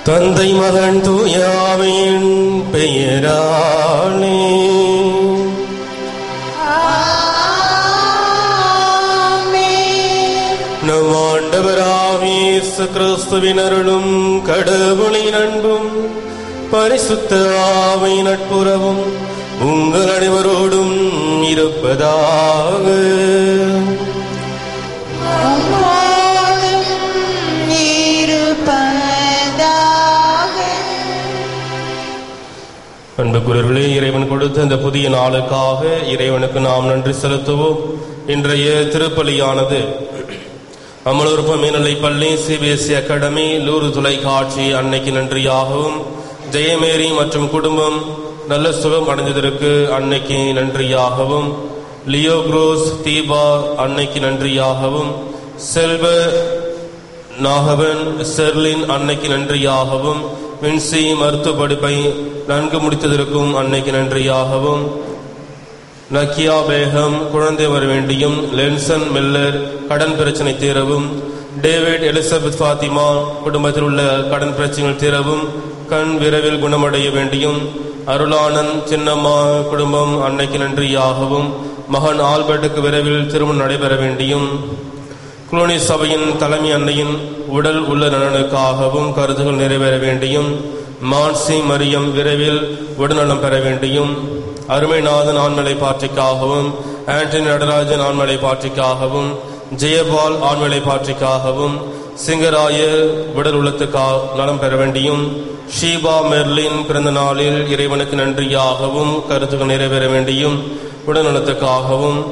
தந்தை மகன் தூயாவின் பெயராலே நம் ஆண்டவராகிய இயேசு கிறிஸ்துவின் அருளும் கடவுளின் அன்பும் பரிசுத்த ஆவை நட்புறவும் உங்கள் அனைவரோடும் இருப்பதாக அன்புக்குரியவர்களே இறைவன் கொடுத்த இந்த புதிய நாளுக்காக இறைவனுக்கு நாம் நன்றி செலுத்துவோம் இன்றைய திருப்பலியானது அமலூர்ப மேல்நிலை பள்ளி சிபிஎஸ்இ அகாடமி லூரு தொலைக்காட்சி அன்னைக்கு நன்றியாகவும் ஜெயமேரி மற்றும் குடும்பம் நல்ல சுகம் அடைந்ததற்கு அன்னைக்கு நன்றியாகவும் லியோ குரோஸ் தீபா அன்னைக்கு நன்றியாகவும் செல்வ நாகவன் செர்லின் அன்னைக்கு நன்றியாகவும் வின்சி மருத்துவ படிப்பை நன்கு முடித்ததற்கும் அன்னைக்கு நன்றியாகவும் நக்கியா பேகம் குழந்தை வர வேண்டியும் லென்சன் மில்லர் கடன் பிரச்சனை தீரவும் டேவிட் எலிசபெத் ஃபாத்திமா குடும்பத்தில் உள்ள கடன் பிரச்சனைகள் தீரவும் கண் விரைவில் குணமடைய வேண்டியும் அருளானன் சின்னம்மா குடும்பம் அன்னைக்கு நன்றியாகவும் மகன் ஆல்பர்ட்டுக்கு விரைவில் திருமணம் நடைபெற வேண்டியும் குளோனி சபையின் தலைமை அன்னையின் உடல் உள்ள நலனுக்காகவும் கருத்துகள் நிறைவேற வேண்டியும் மான்சி மரியம் விரைவில் உடல்நலம் பெற வேண்டியும் அருமைநாதன் ஆண்மலை பாற்றிக்காகவும் ஆண்டனி நடராஜன் ஆண்மலை பாற்றிக்காகவும் ஜெயபால் ஆண்மலை பாற்றிக்காகவும் சிங்கராயர் உடல் உள்ளத்துக்கா நலம் பெற வேண்டியும் ஷீபா மெர்லின் பிறந்த நாளில் இறைவனுக்கு நன்றியாகவும் கருத்துக்கள் நிறைவேற வேண்டியும் உடல்நலத்துக்காகவும்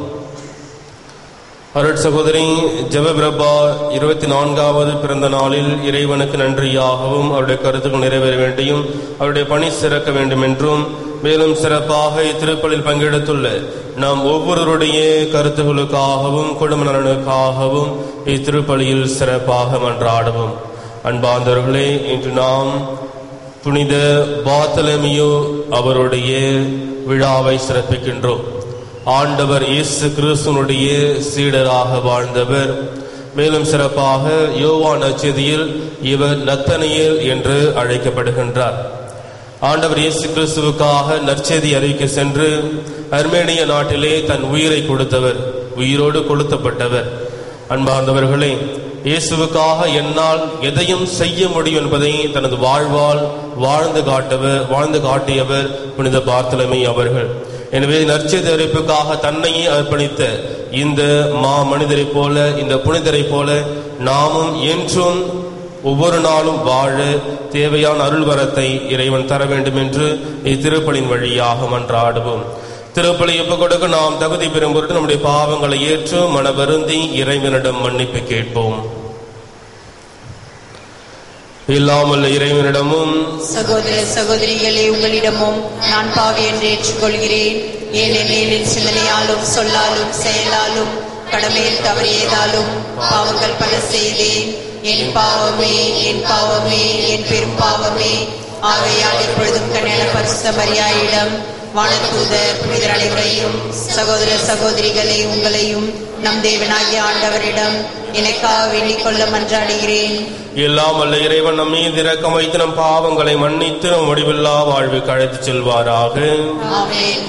அருட் சகோதரி ஜெபபிரபா இருபத்தி நான்காவது பிறந்த நாளில் இறைவனுக்கு நன்றியாகவும் அவருடைய கருத்துக்கள் நிறைவேற வேண்டியும் அவருடைய பணி சிறக்க வேண்டும் என்றும் மேலும் சிறப்பாக இத்திருப்பலில் பங்கெடுத்துள்ள நாம் ஒவ்வொருவருடைய கருத்துக்களுக்காகவும் குடும்ப நலனுக்காகவும் இத்திருப்பலியில் சிறப்பாக மன்றாடுவோம் அன்பார்ந்தவர்களே இன்று நாம் புனித பாத்தலமியோ அவருடைய விழாவை சிறப்பிக்கின்றோம் ஆண்டவர் இயேசு கிறிஸ்துவனுடைய சீடராக வாழ்ந்தவர் மேலும் சிறப்பாக யோவான் நச்செதியில் இவர் நத்தனியல் என்று அழைக்கப்படுகின்றார் ஆண்டவர் இயேசு கிறிஸ்துவுக்காக நற்செய்தி அறிவிக்க சென்று அர்மேனிய நாட்டிலே தன் உயிரை கொடுத்தவர் உயிரோடு கொளுத்தப்பட்டவர் அன்பார்ந்தவர்களே இயேசுவுக்காக என்னால் எதையும் செய்ய முடியும் என்பதை தனது வாழ்வால் வாழ்ந்து காட்டவர் வாழ்ந்து காட்டியவர் புனித பார்த்தலமை அவர்கள் எனவே நற்செய்தி அறிவிப்புக்காக தன்னையே அர்ப்பணித்த இந்த மா மனிதரைப் போல இந்த புனிதரைப் போல நாமும் என்றும் ஒவ்வொரு நாளும் வாழ தேவையான அருள்வரத்தை இறைவன் தர வேண்டும் என்று இத்திருப்பலின் வழியாக மன்றாடுவோம் திருப்பலி ஒப்பு கொடுக்க நாம் தகுதி பெறும் பொருட்டு நம்முடைய பாவங்களை ஏற்று மன வருந்தி இறைவனிடம் மன்னிப்பு கேட்போம் இல்லாமல் இறைவனிடமும் சகோதர சகோதரிகளே உங்களிடமும் நான் பாவி என்று ஏற்றுக்கொள்கிறேன் ஏனெனில் என் சிந்தனையாலும் சொல்லாலும் செயலாலும் கடமையில் தவறியதாலும் பாவங்கள் பல செய்தேன் என் பாவமே என் பாவமே என் பெரும் பாவமே ஆகையால் இப்பொழுதும் கண்ணியான பரிசுத்த மரியாயிடம் வானதூதர் புனிதர் அனைவரையும் சகோதர சகோதரிகளே உங்களையும் நம் தேவனாகிய ஆண்டவரிடம் எனக்காக வேண்டிக் கொள்ள மன்றாடுகிறேன் எல்லாம் அல்ல இறைவன் நம் மீது இரக்கம் வைத்து நம் பாவங்களை மன்னித்து நம் முடிவில்லா வாழ்வுக்கு அழைத்துச் செல்வாராக ஆமென்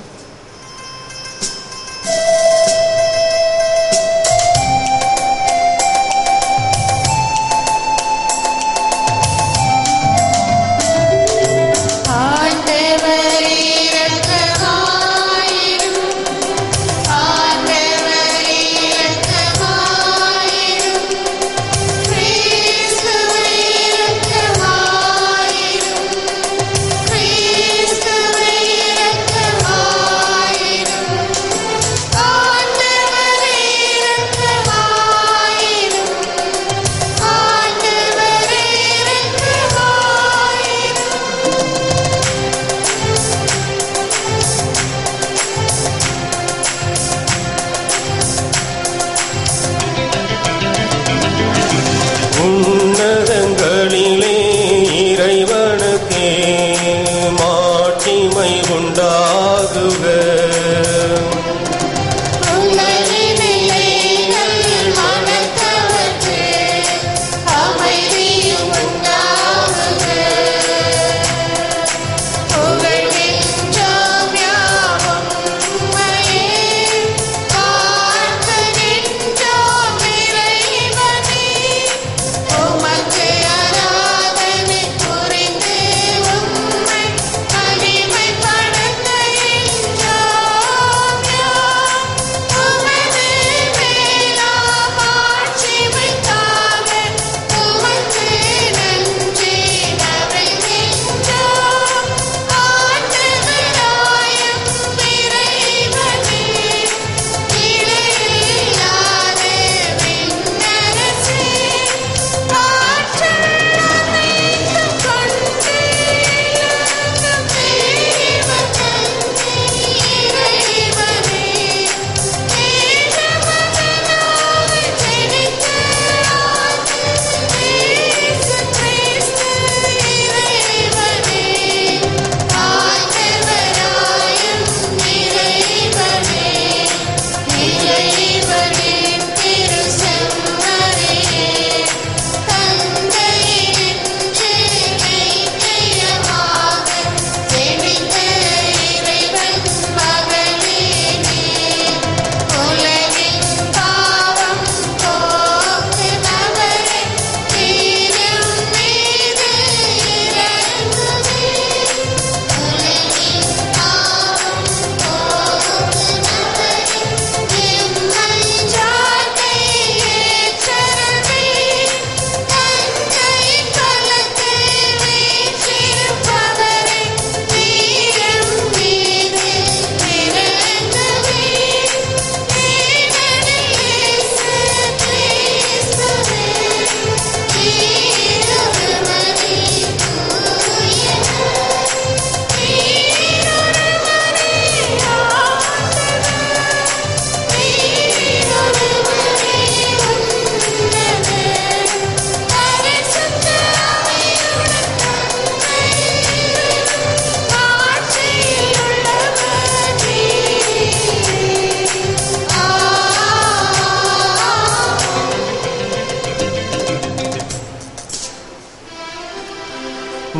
ஆண்டவரே இரக்கமாயிரும் ஆண்டவரே இரக்கமாயிரும் கிறிஸ்துவே இரக்கமாயிரும் கிறிஸ்துவே இரக்கமாயிரும்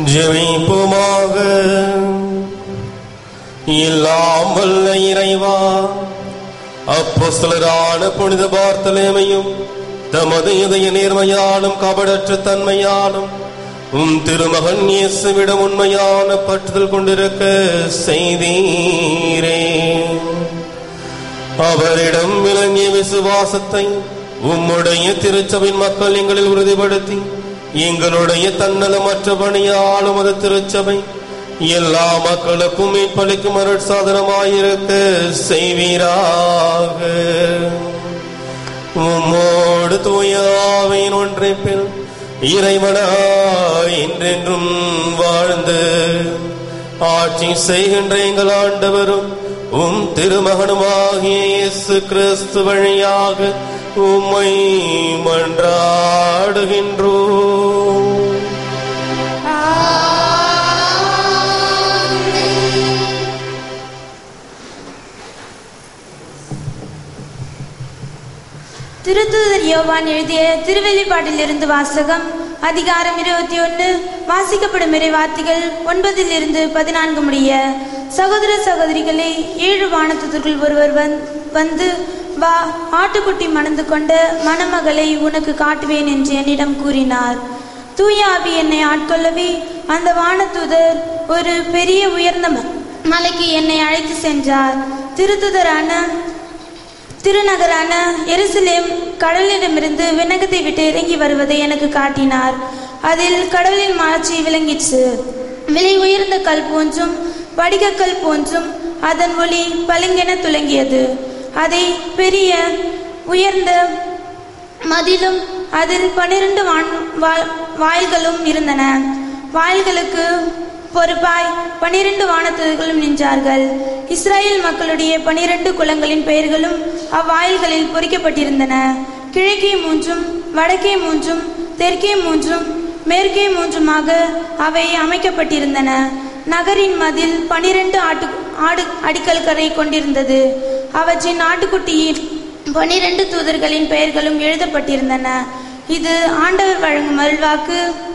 ஜெபிப்போமாக எல்லாம் வல்ல இறைவா அப்போஸ்தலரான புனித பார்த்தலேமையும் தமது இதய நேர்மையாலும் கபடற்ற தன்மையாலும் உம் திருமகன் இயேசுவிடம் உண்மையான பற்றுதல் கொண்டிருக்க செய்தீரே அவரிடம் விளங்கிய விசுவாசத்தை உம்முடைய திருச்சபையின் மக்கள் எங்களில் உறுதிப்படுத்தி எங்களுடைய தன்னலமற்ற பணியாலும் அது திருச்சபை எல்லா மக்களுக்கும் மீட்பளிக்கும் அருட் சாதனமாயிருக்க செய்வீராக உம்மோடு தூயாவின் ஒன்றைப்பில் இறைவனாய் என்றென்றும் வாழ்ந்து ஆட்சி செய்கின்ற எங்கள் ஆண்டவரும் உம் திருமகனுமாகிய இயேசு கிறிஸ்து வழியாக உம்மை மன்றாடுகின்றோம் திருத்தூதர் யோவான் எழுதிய திருவெளிப்பாட்டிலிருந்து வாசகம் அதிகாரம் இருபத்தி ஒன்று வாசிக்கப்படும் இறைவார்த்தைகள் ஒன்பதில் இருந்து பதினான்கு முடிய சகோதர சகோதரிகளே ஏழு வானத்துதர்கள் ஒருவர் வந் வந்து வா ஆட்டுக்குட்டி மணந்து கொண்ட மணமகளை உனக்கு காட்டுவேன் என்று என்னிடம் கூறினார் தூய ஆவி என்னை ஆட்கொள்ளவே அந்த வானதூதர் ஒரு பெரிய உயர்ந்த ம- மலைக்கு என்னை அழைத்து சென்றார் திருத்துதரான திருநகரான எருசலேம் கடலிடமிருந்து விண்ணகத்தை விட்டு இறங்கி வருவதை எனக்கு காட்டினார் அதில் கடலின் மாட்சி விளங்கிற்று விலை உயர்ந்த கல் போன்றும் வடிகக்கல் போன்றும் அதன் ஒளி பளிங்கென துலங்கியது அதை பெரிய உயர்ந்த மதிலும் அதில் பன்னிரண்டு வான் வா- வாயில்களும் இருந்தன வாயில்களுக்கு பொறுப்பாய் பனிரெண்டு வானதூதர்களும் நின்றார்கள் இஸ்ராயேல் மக்களுடைய பனிரெண்டு குலங்களின் பெயர்களும் அவ்வாயில்களில் பொறிக்கப்பட்டிருந்தன கிழக்கே மூன்றும் வடக்கே மூன்றும் தெற்கே மூன்றும் மேற்கே மூன்றுமாக அவை அமைக்கப்பட்டிருந்தன நகரின் மதில் பனிரெண்டு ஆட்டு ஆடு அடிக்கல்கரை கொண்டிருந்தது அவற்றின் ஆட்டுக்குட்டியின் பனிரெண்டு தூதர்களின் பெயர்களும் எழுதப்பட்டிருந்தன இது ஆண்டவர் வழங்கும் அருள்வாக்கு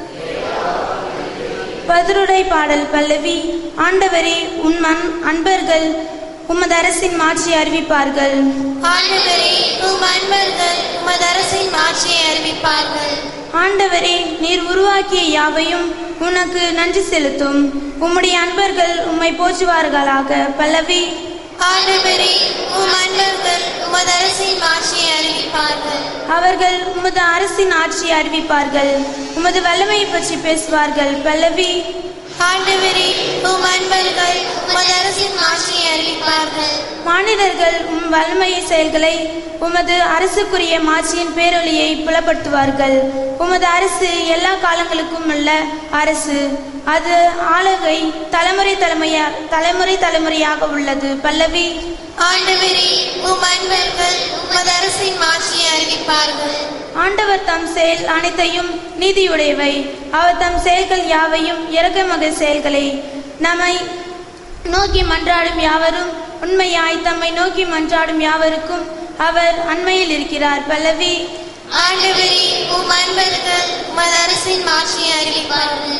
பதிலுரை பாடல் பல்லவி ஆண்டவரே உன் மன் அன்பர்கள் உமது அரசின் மாட்சி அறிவிப்பார்கள் ஆண்டவரே உம் அன்பர்கள் உமது அரசின் மாட்சியை அறிவிப்பார்கள் ஆண்டவரே நீர் உருவாக்கிய யாவையும் உனக்கு நன்றி செலுத்தும் உம்முடைய அன்பர்கள் உம்மை போற்றுவார்களாக பல்லவி ஆண்டவரே உம் அன்பர்கள் உமது அரசின் மாட்சியை அறிவிப்பார்கள் அவர்கள் உமது அரசின் ஆட்சியை அறிவிப்பார்கள் உமது வல்லமையை பற்றி பேசுவார்கள் பல்லவி ஆண்டவரே உம் அன்பர்கள் உமது அரசின் மாட்சியை அறிவிப்பார்கள் மானிடர்கள் உம் வல்லமையை செயல்களை உமது அரசுக்குரிய மாட்சியின் பேரொளியை புலப்படுத்துவார்கள் உமது அரசு எல்லா காலங்களுக்கும் உள்ள அரசு அது ஆளுகை தலைமுறை தலைமையா தலைமுறை தலைமுறையாக உள்ளது பல்லவி ஆண்டவரே உம் அன்பர்கள் உமது அரசின் மாட்சியை அறிவிப்பார்கள் ஆண்டவர் தம் செயல் அனைத்தையும் நீதியுடையவை அவர் தம் செயல்கள் யாவையும் இரக்கமக செயல்களை நம்மை நோக்கி மன்றாடும் யாவரும் உண்மையாய் தம்மை நோக்கி மன்றாடும் யாவருக்கும் அவர் அண்மையில் இருக்கிறார் பல்லவி ஆண்டவரே உம் அன்பர்கள் உமது அரசின் மாட்சியை அறிவிப்பார்கள்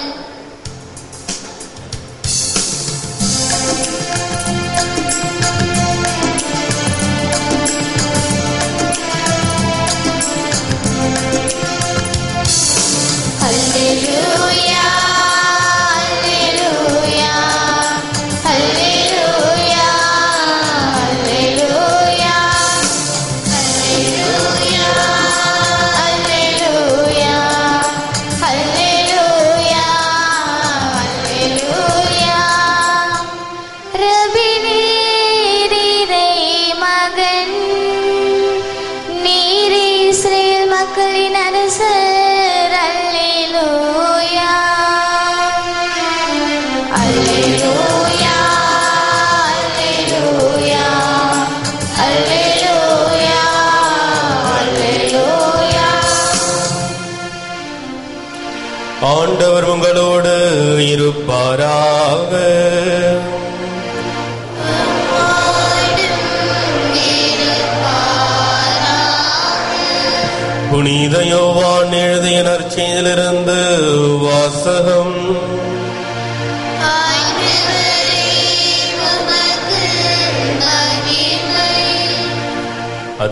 Hallelujah, hallelujah, hallelujah, hallelujah, hallelujah, hallelujah, hallelujah. ரபி நீரிரை மகன் நீரே இஸ்ரேல் மக்களின் அரசர் அல்லேலூயா அல்லேலூயா அல்லேலூயா அல்லேலூயா அல்லேலூயா ஆண்டவர் உங்களோடு இருப்பாராக புனித யோவான் எழுதிய நற்செய்தியிலிருந்து வாசகம்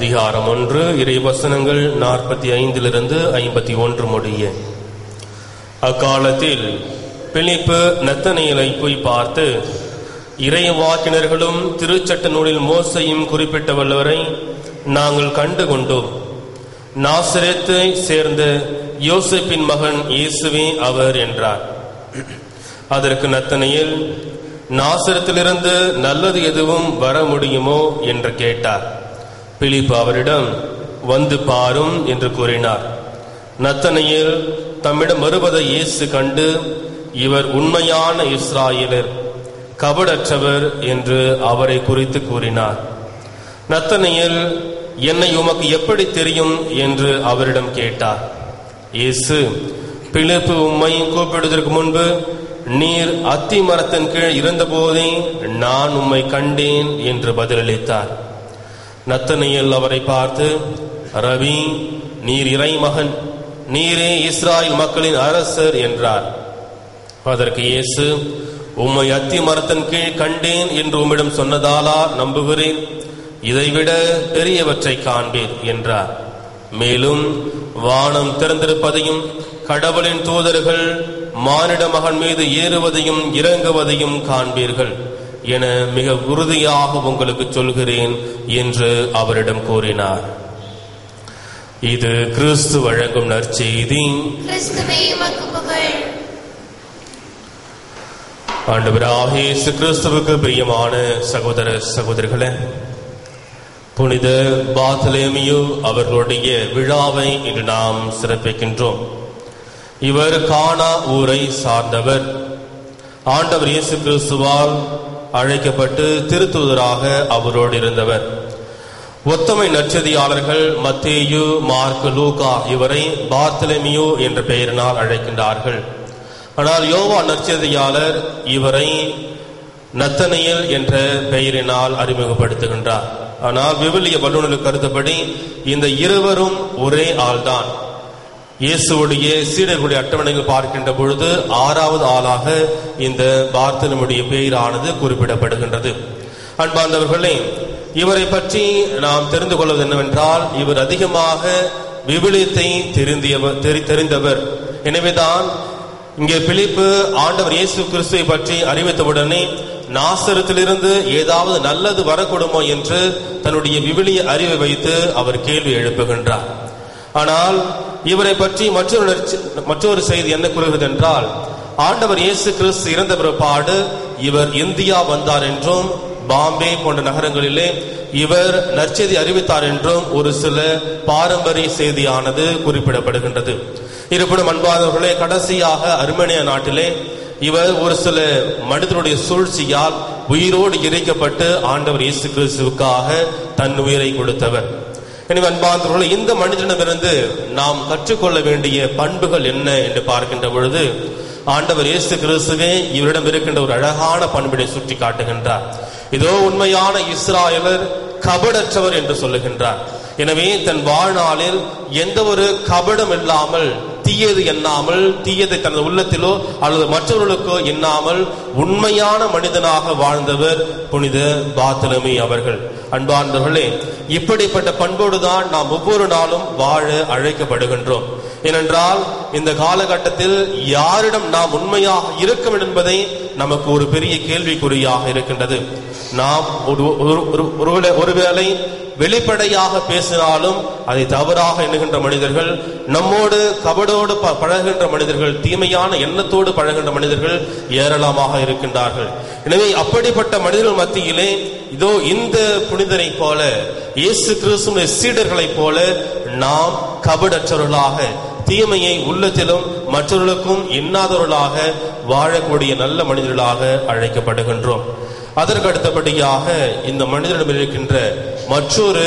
அதிகாரம் ஒன்று இறைவசனங்கள் நாற்பத்தி ஐந்திலிருந்து ஐம்பத்தி ஒன்று முடிய அக்காலத்தில் பிலிப்பு நத்தனையலை போய் பார்த்து இறை வாக்கினர்களும் திருச்சட்ட நூலில் மோசையும் குறிப்பிட்ட வல்லவரை நாங்கள் கண்டு கொண்டோம் நாசரேத்தை சேர்ந்த யோசேப்பின் மகன் இயேசுவே அவர் என்றார் அதற்கு நத்தனையில் நாசரத்திலிருந்து நல்லது எதுவும் வர முடியுமோ என்று கேட்டார் பிலிப்பு அவரிடம் வந்து பாரும் என்று கூறினார் நத்தனையில் தம்மிடம் வருவதை இயேசு கண்டு இவர் உண்மையான இஸ்ராயலர் கபடற்றவர் என்று அவரை குறித்து கூறினார் நத்தனையில் என்னை உமக்கு எப்படி தெரியும் என்று அவரிடம் கேட்டார் இயேசு பிலிப்பு உம்மை கூப்பிடுவதற்கு முன்பு நீர் அத்தி மரத்தின் கீழ் இருந்தபோதே நான் உம்மை கண்டேன் என்று பதிலளித்தார் நத்தனையில் அவரை பார்த்து ரவி நீர் இறைமகன் நீரே இஸ்ராயல் மக்களின் அரசர் என்றார் அதற்கு இயேசு உம்மை அத்தி மரத்தின் கீழ் கண்டேன் என்று உம்மிடம் சொன்னதாலா நம்புகிறேன் இதைவிட பெரியவற்றை காண்பீர் என்றார் மேலும் வானம் திறந்திருப்பதையும் கடவுளின் தூதர்கள் மானிட மகன் மீது ஏறுவதையும் இறங்குவதையும் காண்பீர்கள் என மிக உறுதியாக உங்களுக்கு சொல்கிறேன் என்று அவரிடம் கூறினார் இது கிறிஸ்து வழங்கும் நற்செய்தி கிறிஸ்துவே உமக்கு புகழ் ஆண்டவராக இயேசு கிறிஸ்துவுக்கு பிரியமான சகோதர சகோதரிகளே புனித பாத்தலேமியு அவர்களுடைய விழாவை இன்று நாம் சிறப்பிக்கின்றோம் இவர் கானா ஊரை சார்ந்தவர் ஆண்டவர் இயேசு கிறிஸ்துவால் அழைக்கப்பட்டு திருத்தூதராக அவரோடு இருந்தவர் ஒத்தமை நற்செய்தியாளர்கள் மத்தேயு மார்க் லூகா இவரை பார்த்தலமியோ என்ற பெயரினால் அழைக்கின்றார்கள் ஆனால் யோவா நற்செய்தியாளர் இவரை நத்தனையல் என்ற பெயரினால் அறிமுகப்படுத்துகின்றார் ஆனால் விவிலிய வல்லுநர்கள் கருத்தப்படி இந்த இருவரும் ஒரே ஆள்தான் இயேசுவுடைய சீடர்களுடைய அட்டவணையில் பார்க்கின்ற பொழுது ஆறாவது ஆளாக இந்த பார்த்தலமுடைய பெயரானது குறிப்பிடப்படுகின்றது அன்பார்ந்தவர்களே இவரை பற்றி நாம் தெரிந்து கொள்வது என்னவென்றால் இவர் அதிகமாக விவிலியத்தை தெரிந்தியவர் தெரி- தெரிந்தவர் எனவேதான் இங்கே பிலிப்பு ஆண்டவர் இயேசு கிறிஸ்துவை பற்றி அறிவித்தவுடனே நாசரத்திலிருந்து ஏதாவது நல்லது வரக்கூடுமோ என்று தன்னுடைய விவிலிய அறிவை வைத்து அவர் கேள்வி எழுப்புகின்றார் ஆனால் இவரை பற்றி மற்றொரு நற்செ- மற்றொரு செய்தி என்ன கூறுகிறது என்றால் ஆண்டவர் இயேசு கிறிஸ்து இறந்த பிற்பாடு இவர் இந்தியா வந்தார் என்றும் பாம்பே போன்ற நகரங்களிலே இவர் நற்செய்தி அறிவித்தார் என்றும் ஒரு சில பாரம்பரிய செய்தியானது குறிப்பிடப்படுகின்றது இருப்பினும் அன்பாதவர்களே கடைசியாக அர்மேனியா நாட்டிலே இவர் ஒரு சில மனிதனுடைய சூழ்ச்சியால் உயிரோடு எரிக்கப்பட்டு ஆண்டவர் இயேசு கிறிஸ்துவுக்காக தன் உயிரை கொடுத்தவர் எனவே அன்பார்ந்தவர்களே இந்த மனிதனிடமிருந்து நாம் கற்றுக்கொள்ள வேண்டிய பண்புகள் என்ன என்று பார்க்கின்ற பொழுது ஆண்டவர் இயேசு கிறிஸ்துவே இவரிடம் இருக்கின்ற ஒரு அழகான பண்பினை சுட்டி காட்டுகின்றார் இதோ உண்மையான இஸ்ராயலர் கபடற்றவர் என்று சொல்லுகின்றார் எனவே தன் வாழ்நாளில் எந்த ஒரு கபடம் இல்லாமல் தீயது எண்ணாமல் தீயதை தனது உள்ளத்திலோ அல்லது மற்றவர்களுக்கோ எண்ணாமல் உண்மையான மனிதனாக வாழ்ந்தவர் புனித பாத்தலமி அவர்கள் அன்பார்ந்தவர்களே இப்படிப்பட்ட பண்போடு தான் நாம் ஒவ்வொரு நாளும் வாழ அழைக்கப்படுகின்றோம் ஏனென்றால் இந்த காலகட்டத்தில் யாரிடம் நாம் உண்மையாக இருக்க வேண்டும் என்பதை நமக்கு ஒரு பெரிய கேள்விக்குறியாக இருக்கின்றது நாம் ஒரு ஒரு- ஒரு- ஒருவேளை ஒருவேளை வெளிப்படையாக பேசினாலும் அதை தவறாக எண்ணுகின்ற மனிதர்கள் நம்மோடு கபடோடு ப- பழகுகின்ற மனிதர்கள் தீமையான எண்ணத்தோடு பழகுகின்ற மனிதர்கள் ஏராளமாக இருக்கின்றார்கள் எனவே அப்படிப்பட்ட மனிதர்கள் மத்தியிலே இதோ இந்த புனிதரை போல இயேசு கிறிஸ்துவின் சீடர்களைப் போல நாம் கபடற்றவர்களாக தீமையை உள்ளத்திலும் மற்றவர்களுக்கும் எண்ணாதவர்களாக வாழக்கூடிய நல்ல மனிதர்களாக அழைக்கப்படுகின்றோம் அதற்கு அடுத்தபடியாக இந்த மனிதனிடம் இருக்கின்ற மற்றொரு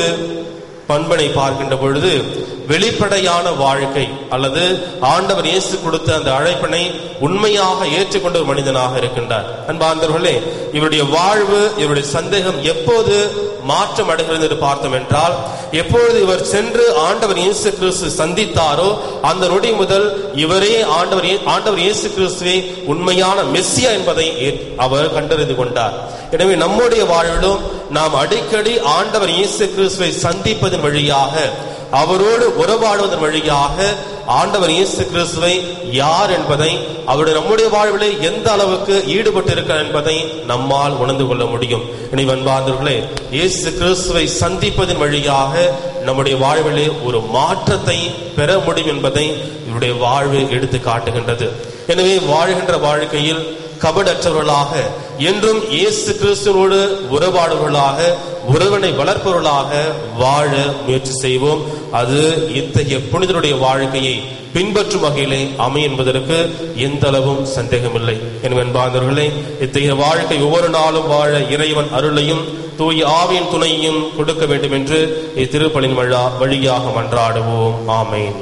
பண்பனை பார்க்கின்ற பொழுது வெளிப்படையான வாழ்க்கை அல்லது ஆண்டவர் இயேசு கொடுத்த அந்த அழைப்பினை உண்மையாக ஏற்றுக்கொண்ட ஒரு மனிதனாக இருக்கின்றார் அன்பார்ந்தவர்களே இவருடைய வாழ்வு இவருடைய சந்தேகம் எப்போது மாற்றம் அடைகிறது என்று பார்த்தோம் என்றால் எப்பொழுது இவர் சென்று ஆண்டவர் இயேசு கிறிஸ்து சந்தித்தாரோ அந்த நொடி முதல் இவரே ஆண்டவர் இயே- ஆண்டவர் இயேசு கிறிஸ்துவே உண்மையான மெஸ்ஸியா என்பதை ஏற்- அவர் கண்டறிந்து கொண்டார் எனவே நம்முடைய வாழ்விலும் நாம் அடிக்கடி ஆண்டவர் இயேசு கிறிஸ்துவை சந்திப்பதன் வழியாக அவரோடு உறவாடுவதன் வழியாக ஆண்டவர் இயேசு கிறிஸ்துவை யார் என்பதை அவருடைய நம்முடைய வாழ்விலே எந்த அளவுக்கு ஈடுபட்டு இருக்கிறார் என்பதை நம்மால் உணர்ந்து கொள்ள முடியும் எனவே அன்பார்ந்தவர்களே இயேசு கிறிஸ்துவை சந்திப்பதன் வழியாக நம்முடைய வாழ்விலே ஒரு மாற்றத்தை பெற முடியும் என்பதை இவருடைய வாழ்வு எடுத்து காட்டுகின்றது எனவே வாழ்கின்ற வாழ்க்கையில் கபடற்றவர்களாக என்றும் இயேசு கிறிஸ்துவோடு உறவாடுவர்களாக உறவினை வளர்ப்பவர்களாக வாழ முயற்சி செய்வோம் அது இத்தகைய புனிதருடைய வாழ்க்கையை பின்பற்றும் வகையிலே அமையும் என்பதற்கு எந்த அளவும் சந்தேகமில்லை எனவே அன்பார்ந்தவர்களே இத்தகைய வாழ்க்கை ஒவ்வொரு நாளும் வாழ இறைவன் அருளையும் தூய ஆவியின் துணையையும் கொடுக்க வேண்டும் என்று இத்திருப்பலின் வழா வழியாக மன்றாடுவோம் ஆமென்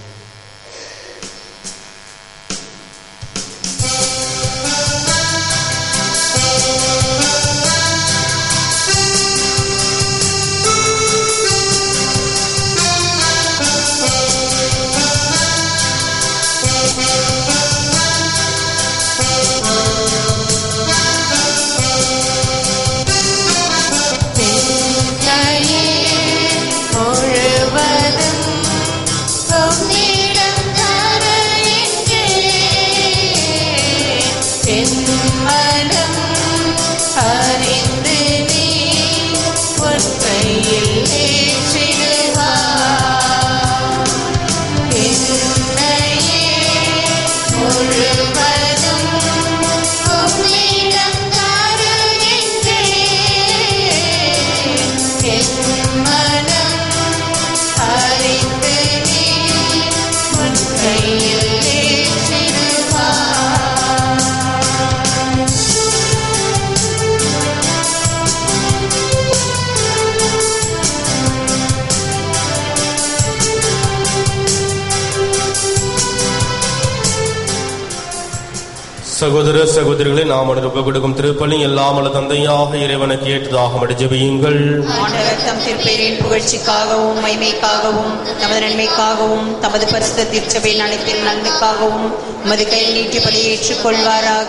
முழுவதும் உன்னிடம் தர என் மனம் அறிந்து நீ உன் கையில் ஏற்றிடுவாய் என்னையே முழுவதும் உன்னிடம் தர என் மனம் அறிந்து நீ உன் கையில் ஏற்றிடுவாய் சகோதர சகோதரிகளை நாம் ஒப்பு கொடுக்கும் திருப்பலி எல்லாமல தந்தையாக இறைவனுக்கு ஏற்றதாக ஜெபியுங்கள் ஆண்டவர் தம் திருப்பெயரின் புகழ்ச்சிக்காகவும் மைமைக்காகவும் நமது நன்மைக்காகவும் தமது பரிசுத்த திருச்சபையின் அனைத்தின் நன்மைக்காகவும் உமது கையில் நீட்டிப்படி ஏற்றுக்கொள்வாராக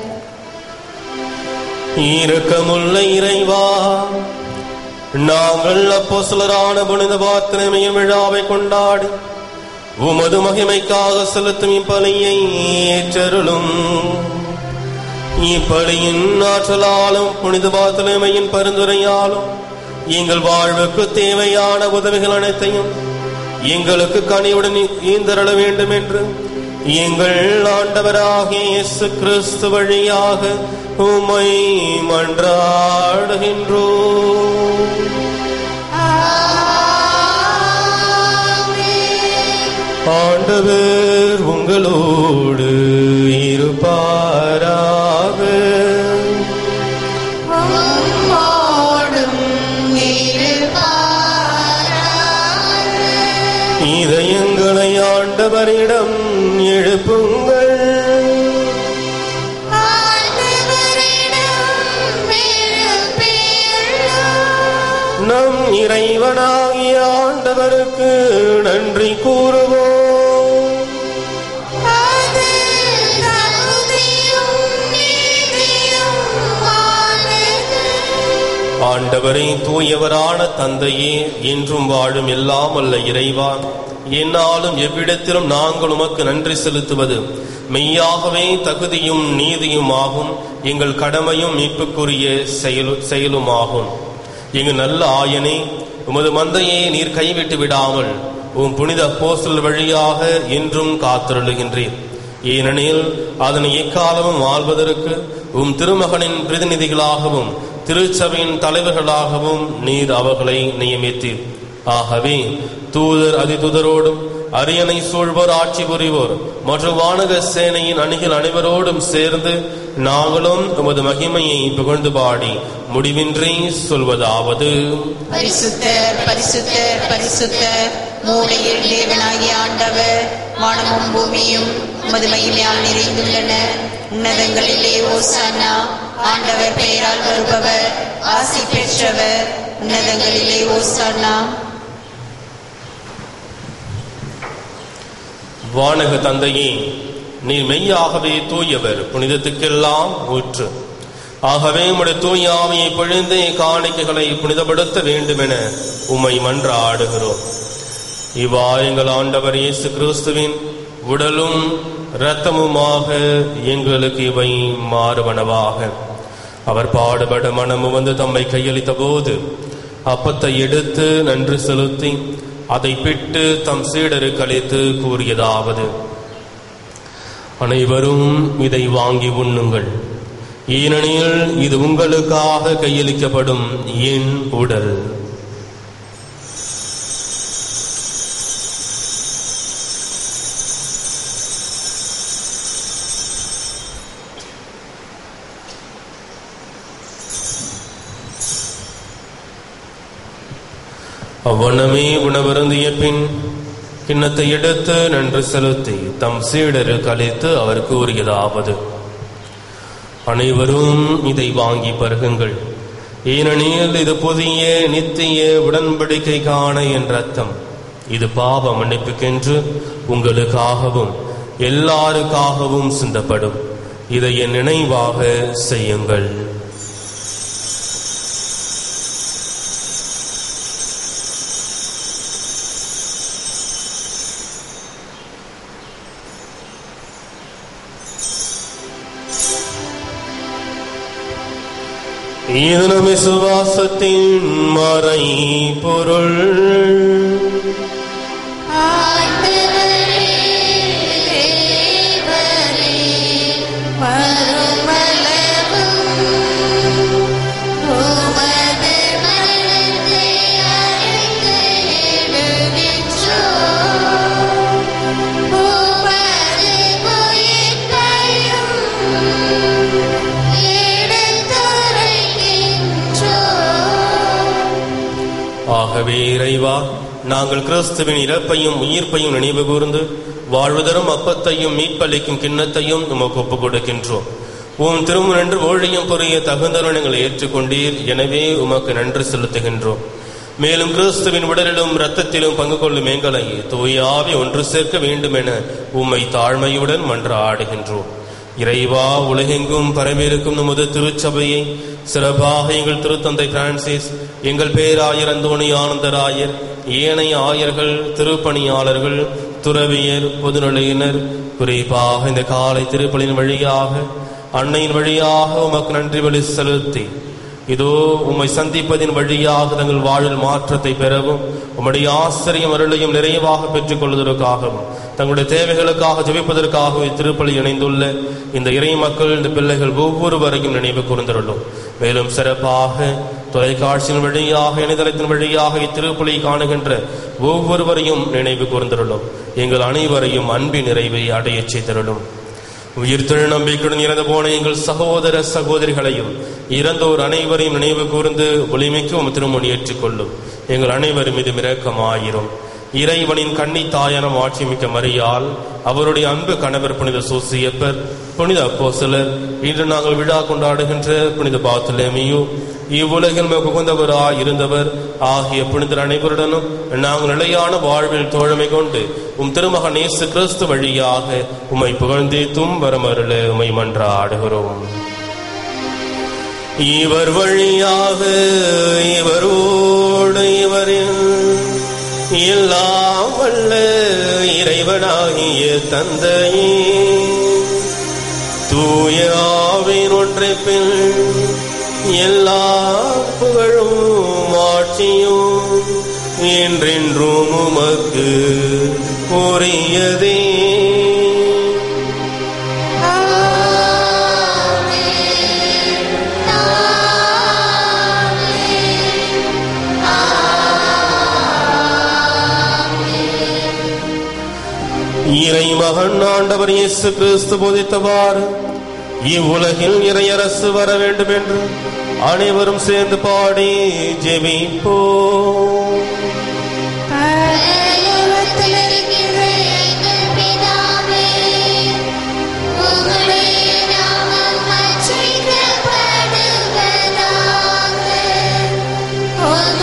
இரக்கமுள்ள இறைவா நாங்கள் அப்போஸ்தலரான புனித பாத்திரமையும் விழாவை கொண்டாடி உமது மகிமைக்காக செலுத்தும் இப்பலியை ஏற்றருளும் இப்பலியின் ஆற்றலாலும் புனித பாத்திரமையின் பரிந்துரையாலும் எங்கள் வாழ்வுக்கு தேவையான உதவிகள் அனைத்தையும் எங்களுக்கு கனிவுடன் ஈந்தருள வேண்டும் என்று எங்கள் ஆண்டவராகிய இயேசு கிறிஸ்து வழியாக உம்மை மன்றாடுகின்றோம் ஆண்டவர் உங்களோடு இருப்பாராக உம்மோடும் இருப்பாராக. இதயங்களை ஆண்டவரிடம் எழுப்புங்கள் ஆண்டவரிடம் எழுப்பியுள்ளோம். நம் இறைவனாகிய ஆண்டவருக்கு நன்றி கூறுவோம் அது தகுதியும் நீதியுமானது. ஆண்டவரே தூயவரான தந்தையே என்றும் வாழும் எல்லாம் அல்ல இறைவா என்னாலும் எவ்விடத்திலும் நாங்கள் உமக்கு நன்றி செலுத்துவது மெய்யாகவே தகுதியும் நீதியும் ஆகும் எங்கள் கடமையும் மீட்புக்குரிய செயலு செயலுமாகும் எங்கள் நல்ல ஆயனே உமது மந்தையை நீர் கைவிட்டு விடாமல் உம் புனித அப்போஸ்தலர் வழியாக என்றும் காத்திருளுகின்றீர் ஏனெனில் அதனை எக்காலமும் வாழ்வதற்கு உம் திருமகனின் பிரதிநிதிகளாகவும் திருச்சபையின் தலைவர்களாகவும் நீர் அவர்களை நியமித்தீர் ஆகவே தூதர் அதிதூதரோடும் அரியணை சூழ்வோர் ஆட்சி புரிவோர் மற்றும் வானக சேனையின் அணிகள் அனைவரோடும் சேர்ந்து நாங்களும் உமது மகிமையை புகழ்ந்து பாடி முடிவின்றி சொல்வதாவது பரிசுத்தர் பரிசுத்தர் பரிசுத்தர் மூளையில் தேவனாகிய ஆண்டவர் வானமும் பூமியும் உமது மகிமையால் நிறைந்துள்ளன உன்னதங்களிலே ஓசானா ஆண்டவர் பெயரால் வருபவர் ஆசி பெற்றவர் உன்னதங்களிலே ஓசானா வானக தந்தையே நீர் மெய்யாகவே தூயவர் புனிதத்துக்கெல்லாம் ஊற்று ஆகவே உம்முடைய தூய ஆவியை பொழிந்து காணிக்கைகளை புனிதப்படுத்த வேண்டுமென உம்மை மன்றாடுகிறோம் இவ்வா எங்கள் ஆண்டவர் இயேசு கிறிஸ்துவின் உடலும் இரத்தமுமாக எங்களுக்கு இவை மாறுவனவாக அவர் பாடுபட மனமு வந்து தம்மை கையளித்த போது அப்பத்தை எடுத்து நன்றி செலுத்தி அதை பிட்டு தம் சீடருக்கு அளித்து கூறியதாவது அனைவரும் இதை வாங்கி உண்ணுங்கள் ஏனெனில் இது உங்களுக்காக கையளிக்கப்படும் என் உடல் அவ்வண்ணமே உணவருந்திய பின் கிண்ணத்தை எடுத்து நன்று செலுத்தி தம் சீடருக்கு அளித்து அவர் கூறியதாவது அனைவரும் இதை வாங்கி பருகுங்கள் ஏனெனில் இது புதிய நித்திய உடன்படிக்கைக்கான என் ரத்தம் இது பாவ மன்னிப்புக்கென்று உங்களுக்காகவும் எல்லாருக்காகவும் சிந்தப்படும் இதை என் நினைவாக செய்யுங்கள் இது நம் விசுவாசத்தின் மறை பொருள் ஆண்டவரே தேவரே மறுமலரும் உமது மரணத்தை அறிந்து எழுகின்றோம். உமது உயிர்ப்பையும் எடுத்துரைக்கின்றோம். ஆகவே இறைவா நாங்கள் கிறிஸ்துவின் இறப்பையும் உயிர்ப்பையும் நினைவு கூர்ந்து வாழ்வுதரும் அப்பத்தையும் மீட்பளிக்கும் கிண்ணத்தையும் உமக்கு ஒப்புக் கொடுக்கின்றோம் உம் திருமுனன்று ஊழியம் புரிய தகுந்தவர்களை ஏற்றுக்கொண்டீர் எனவே உமக்கு நன்றி செலுத்துகின்றோம் மேலும் கிறிஸ்துவின் உடலிலும் இரத்தத்திலும் பங்கு கொள்ளும் எங்களை தூயாவி ஒன்று சேர்க்க வேண்டும் என உம்மை தாழ்மையுடன் மன்றாடுகின்றோம் இறைவா உலகெங்கும் பரவியிருக்கும் நமது திருச்சபையை சிறப்பாக எங்கள் திருத்தந்தை பிரான்சிஸ் எங்கள் பேராயர் அந்தோணி ஆனந்தராயர் ஏனைய ஆயர்கள் திருப்பணியாளர்கள் துறவியர் பொதுநிலையினர் குறிப்பாக இந்த காலை திருப்பலின் வழியாக அன்னையின் வழியாக உமக்கு நன்றி வழி செலுத்தி இதோ உம்மை சந்திப்பதின் வழியாக தங்கள் வாழ்வில் மாற்றத்தை பெறவும் உம்முடைய ஆசிரியம் அருளையும் நிறைவாக பெற்றுக் கொள்வதற்காகவும் தங்களுடைய தேவைகளுக்காக ஜெபிப்பதற்காகவும் இத்திருப்பலி இணைந்துள்ள இந்த இறை மக்கள் இந்த பிள்ளைகள் ஒவ்வொருவரையும் நினைவு கூர்ந்தருளும் மேலும் சிறப்பாக தொலைக்காட்சியின் வழியாக இணையதளத்தின் வழியாக இத்திருப்பலியை காணுகின்ற ஒவ்வொருவரையும் நினைவு கூர்ந்தருளும் எங்கள் அனைவரையும் அன்பின் நிறைவை அடையச் செய்தருளும் உயிர் திரு நம்பிக்கையுடன் இறந்து போன எங்கள் சகோதர சகோதரிகளையும் இறந்தோர் அனைவரையும் நினைவு கூர்ந்து ஒளிமிக்கு உம் திருமணி ஏற்றுக்கொள்ளும் எங்கள் அனைவரும் மீது இரக்கமாயிரும் இறைவனின் கன்னி தாயான ஆட்சிமிக்க மரியால் அவருடைய அன்பு கணவர் புனித சூசியப்பர் புனித அப்போஸ்தலர் இன்று நாங்கள் விழா கொண்டாடுகின்ற புனித பாத்துலேமியு இவ்வுலகில் மிக உகந்தவராய் இருந்தவர் ஆகிய புனிதர் அனைவருடனும் நாங்கள் நிலையான வாழ்வில் தோழமை கொண்டு உம் திருமகன் இயேசு கிறிஸ்து வழியாக உம்மை புகழ்ந்தேத்தும் வரமருள உம்மை மன்றாடுகிறோம் இவர் வழியாக இவரோடு இவரில் எல்லாம் வல்ல இறைவனாகிய தந்தையே தூய ஆவின் ஒன்றைப்பில் எல்லா புகழும் ஆட்சியும் என்றென்றும் உமக்கு உரியதே இறை மகன் ஆண்டவர் இயேசு கிறிஸ்து போதித்தவாறு இவ்வுலகில் இறையரசு வர வேண்டும் என்று அனைவரும் சேர்ந்து பாடி ஜெபிப்போ பரலோகத்தில் இருக்கிற எங்கள் பிதாவே, உம்முடைய நாமம் அர்ச்சிக்கப்படுவதாக.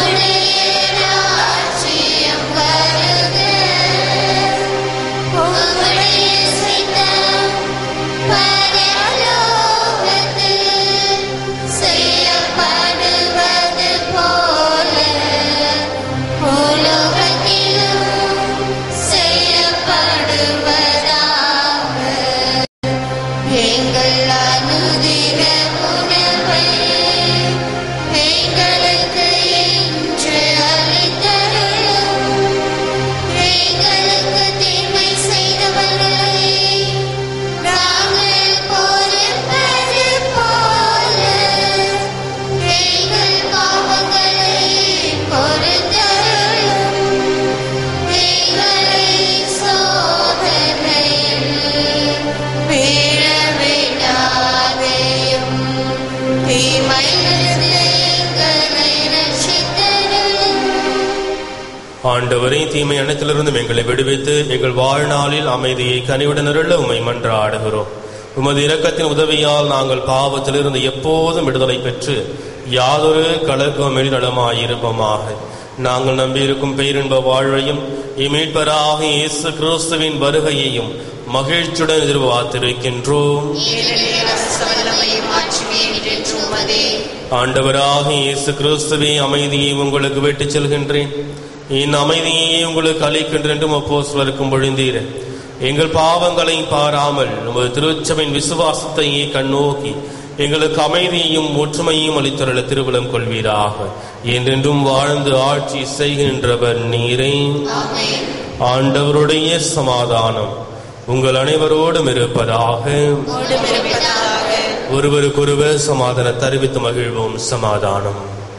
ஆண்டவரே தீமை அனைத்திலிருந்தும் எங்களை விடுவித்து எங்கள் வாழ்நாளில் அமைதியை கனிவுடன் அருள உம்மை மன்றாடுகிறோம் உமது இரக்கத்தின் உதவியால் நாங்கள் பாவத்திலிருந்து எப்போதும் விடுதலை பெற்று யாதொரு கலக்கமில் நலமாயிருப்போமாக நாங்கள் நம்பியிருக்கும் பேரின்ப வாழ்வையும் இமீட்பராக இயேசு கிறிஸ்துவின் வருகையையும் மகிழ்ச்சியுடன் எதிர்பார்த்திருக்கின்றோம் ஏனெனில் அரச வல்லமையும் ஆட்சியும் என்றென்று உமதே ஆண்டவராக இயேசு கிறிஸ்துவே அமைதியை உங்களுக்கு விட்டுச் செல்கின்றேன் என் அமைதியை உங்களுக்கு அளிக்கின்றேன் என்றும் அப்போஸ்தலருக்கும் பொழிந்தீர் எங்கள் பாவங்களை பாராமல் உமது திருச்சபையின் விசுவாசத்தையே கண்ணோக்கி எங்களுக்கு அமைதியையும் ஒற்றுமையும் அளித்தருள திருவிழம் கொள்வீராக என்றென்றும் வாழ்ந்து ஆட்சி செய்கின்றவர் நீரே ஆமென் ஆண்டவருடைய சமாதானம் உங்கள் அனைவரோடும் இருப்பதாக உம்மோடும் இருப்பதாக ஒருவருக்கொருவர் சமாதான தெரிவித்து மகிழ்வோம் சமாதானம்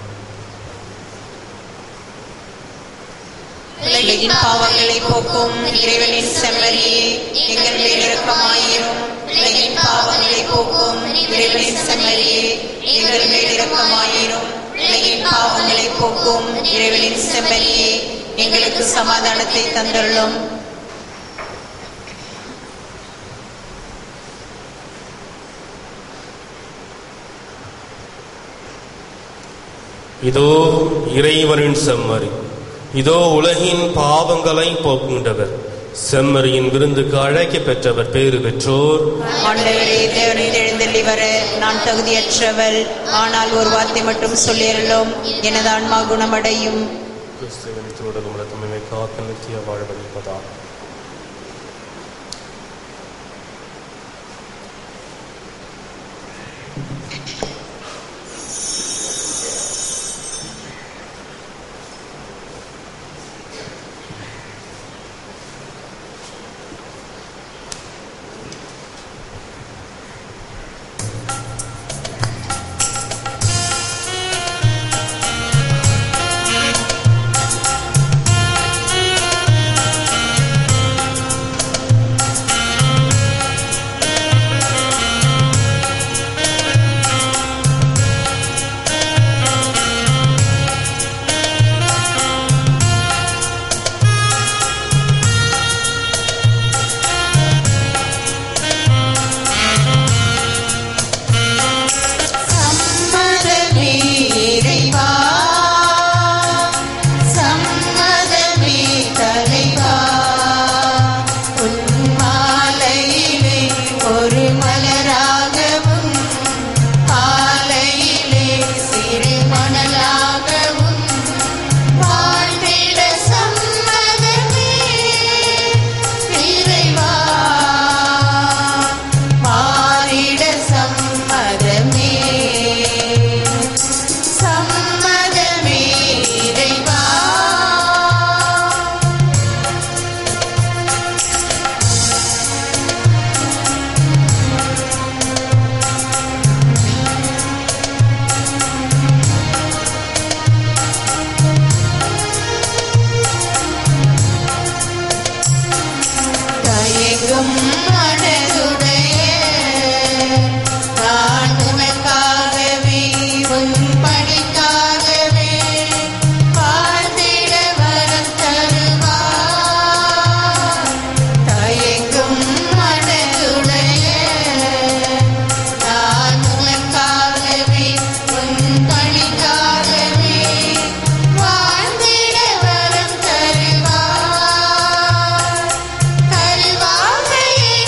உலகின் பாவங்களை போக்கும் இறைவனின் செம்மறியே எங்கள் மேல் இரக்கமாயிரும் உலகின் பாவங்களை போக்கும் இறைவனின் செம்மறியே எங்கள் மேல் இரக்கமாயிரும் உலகின் பாவங்களை போக்கும் இறைவனின் செம்மறியே எங்களுக்கு சமாதானத்தை தந்துள்ளோம் இதோ இறைவனின் செம்மறி இதோ உலகின் பாவங்களை போக்குகின்றவர் செம்மறியின் விருந்துக்கு அழைக்க பெற்றவர் பேறு பெற்றோர் ஆண்டவரே தேவனை எழுந்தள்ளி வர நான் தகுதியற்றவள் ஆனால் ஒரு வார்த்தை மட்டும் சொல்லியறலும் எனது ஆன்மா குணமடையும் கிறிஸ்துவின் தூடலும் ரத்தமே காக்க நித்திய வாழ்வழிப்பதாக சம்மதமே இறைவா சம்மதமே தலைவா உன் மாலையிலே ஒரு மலராகவும் ஆலையிலே சிறு மணலாகவும் வாழ்ந்திட சம்மதமே இறைவா மாறிட சம்மதமே சம்மதமே இறைவா தயங்கும் மனதுடைய நான் உனக்காகவே உன் பணிக்காகவே வாழ்ந்திட வரம் தருவார் தயங்கும் மனதுடைய நான் உனக்காகவே உன் பணிக்காகவே வாழ்ந்திட வரம் தருவார் கருவாக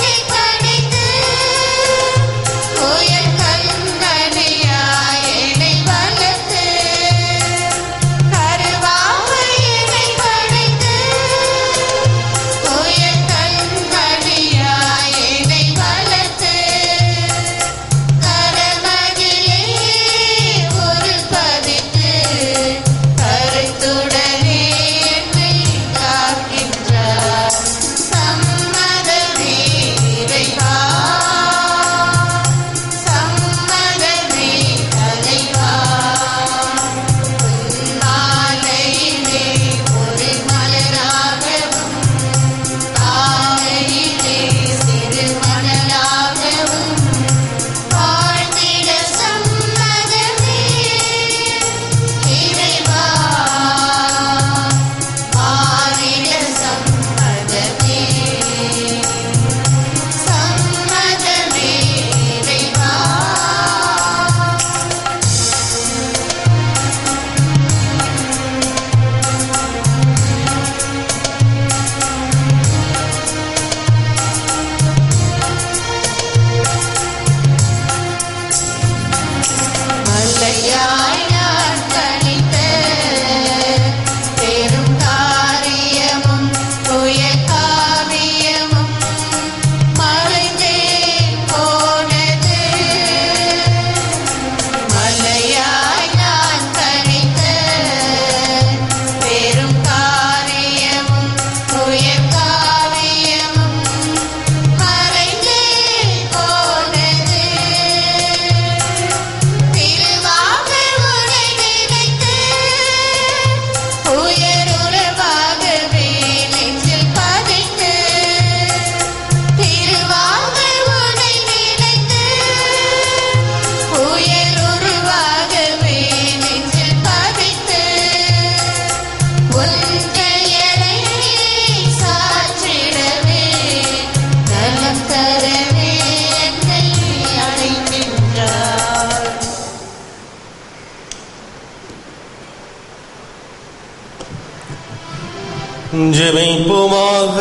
ஜெபிப்போமாக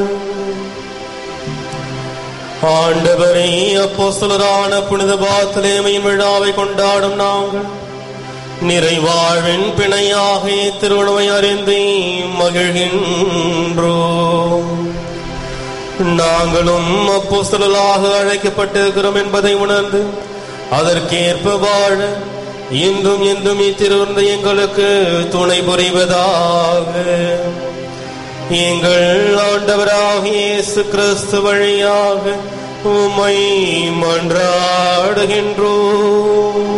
ஆண்டவரே அப்போஸ்தலரான புனித பாத்தலேமையின் விழாவை கொண்டாடும் நாங்கள் நிறைவாழ்வின் பிணையாக திருவுணவை அறிந்தே மகிழ்கின்றோம் நாங்களும் அப்போஸ்தலராக அழைக்கப்பட்டிருக்கிறோம் என்பதை உணர்ந்து அதற்கேற்ப வாழ இன்றும் என்றும் இத்திருந்த எங்களுக்கு துணை புரிவதாக எங்கள் ஆண்டவராக இயேசு கிறிஸ்து வழியாக உம்மை மன்றாடுகின்றோம்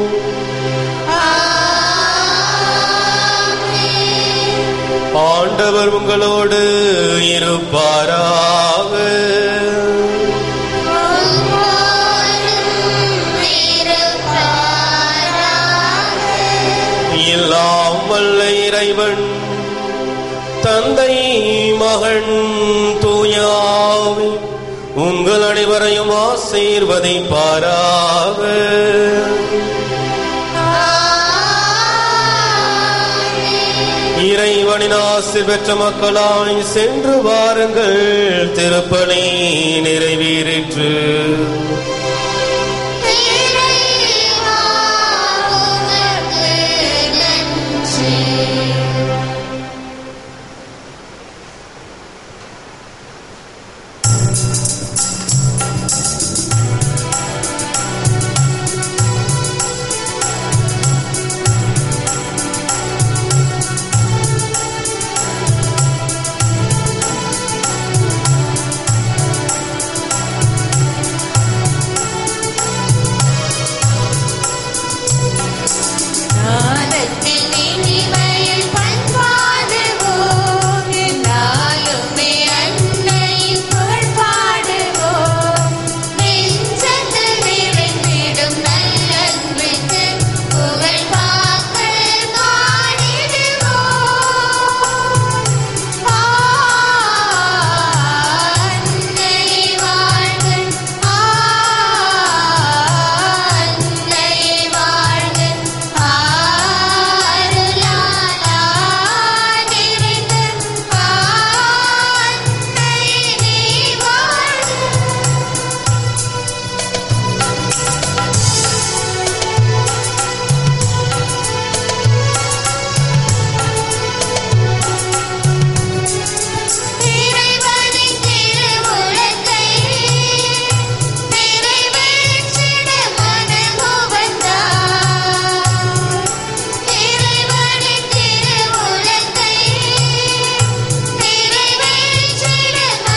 ஆண்டவர் உங்களோடு இருப்பாராக எல்லாம் வல்ல இறைவன் தந்தை மகன் தூயாவி உங்கள் அனைவரையும் ஆசீர்வதிப்பாராக இறைவனின் ஆசி பெற்ற மக்களாய் சென்று வாருங்கள் திருப்பணி நிறைவேறிற்று நாதத்தின் இனிமையில் பண்பாடுவோம் என்னாலுமே அன்னையின் புகழ் பாடுவோம் நெஞ்சத்தில் நிறைந்திடும் நல்லன்பிற்கு புகழ் பாக்கள் பாடிடுவோம் அன்னை வாழ்க அன்னை வாழ்க ஆருளாலா நிறைந்த அன்னை நீ வாழ்க இறைவனின் திருவுளத்தை நிறைவேற்றிட மனமுவந்தார். இறைவனின் திருவுளத்தை நிறைவேற்றிட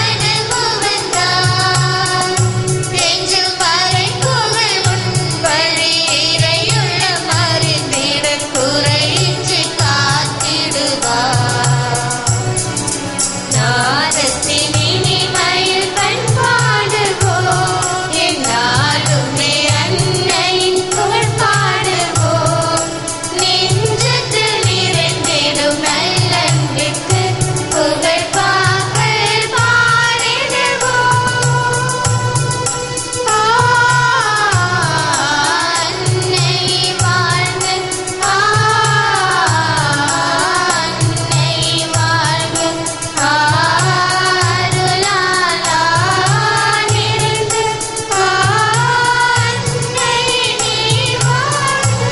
மனமுவந்தார். நெஞ்சில் மறை புகழ் உன் வழி இறையுள்ளம் அறிந்திட குறையின்றி காத்திடுவார் நாதத்தின் இனிமையில் பண்பாடுவோம் என்னாலுமே அன்னையின் புகழ் பாடுவோம் நெஞ்சத்தில் நிறைந்திடும் நல்லன்பிற்கு புகழ் பாக்கள் பாடிடுவோம் அன்னை வாழ்க அன்னை வாழ்க ஆருளாலா நிறைந்த அன்னை நீ வாழ்க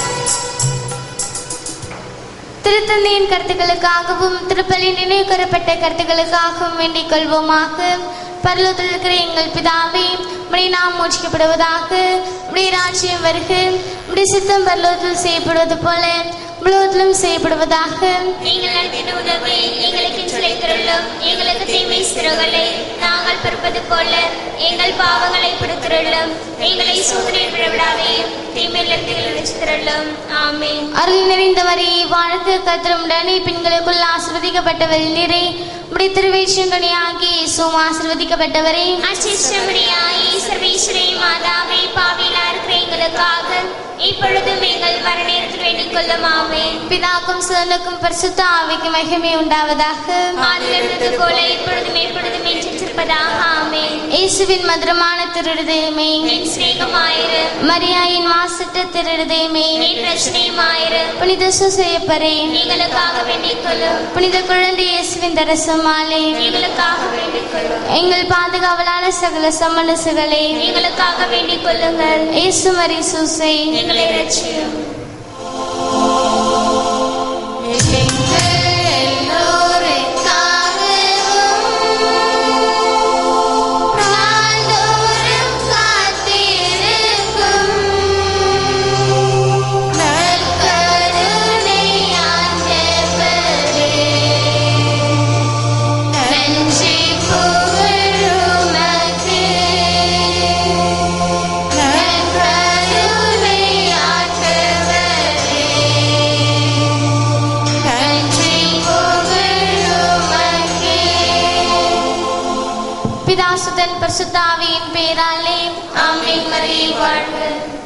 திருத்தந்தையின் கருத்துக்களுக்காகவும் திருப்பலி நினைவு கூறப்பட்ட கருத்துக்களுக்காகவும் வேண்டிக் கொள்வோமாக பரலோகத்தில் இருக்கிற எங்கள் பிதாவே உடைய நாம் மோட்சிக்கப்படுவதாக உடைய ராஜ்யம் வருக உடைய சித்தம் பரலோகத்தில் செய்யப்படுவது போல உலகத்திலும் செய்யப்படுவதாக நீங்கள் நல்கின உதவி எங்களுக்கு கிடைத்திருளும் எங்களுக்கு தீமை சிறுகளை நாங்கள் பிறப்பது போல எங்கள் பாவங்களை பிடித்திருளும் எங்களை சோதனை விழவிடாதே தீமையிலிருந்து விழிச்சிருளும் ஆமென் அருள் நிறைந்தவரே வாழ்க்கை கத்திரமுடனே பெண்களுக்குள் ஆசிர்வதிக்கப்பட்டவர் நீரே உடைய திருவேஷங்கனியாகி இயேசுவும் ஆசிர்வதிக்கப்பட்டவரே அச்சிஷ்டமரியாயே சர்வேஸ்வரி மாதாவே பாவிலா இருக்கிற எங்களுக்காக இப்பொழுதும் எங்கள் மரணத்தில் வேண்டிக் கொள்ளும் ஆமென் பிதாக்கும் சுதனுக்கும் பரிசுத்த ஆவிக்கு மகிமை உண்டாவதாக ஆதிலிருந்தது போல இப்பொழுதும் எப்பொழுதும் என்றிருப்பதாக ஆமென் இயேசுவின் மதுரமான திருடுதயமே என் சிநேகமாயிரு மரியாயின் மாசற்ற திருடுதயமே என் பிரச்சனையுமாயிரு புனித சுசையப்பரே எங்களுக்காக வேண்டிக் கொள்ளும் புனித குழந்தை இயேசுவின் தரசமாலே எங்களுக்காக வேண்டிக் கொள்ளும் எங்கள் பாதுகாவலான சகல சமணசுகளே எங்களுக்காக வேண்டிக் கொள்ளுங்கள் இயேசு மரி சூசை எங்களை ரட்சியும் நாள்தோறும் காத்திருக்கும் நற்கருணை ஆண்டவரே நன்றி புகழுமக்கு நற்கருணை ஆண்டவரே நன்றி புகழுமக்கு பிதாசுதன் பரிசுத்தாவியின் பேராலே ஆமென் மரியே வாழ்க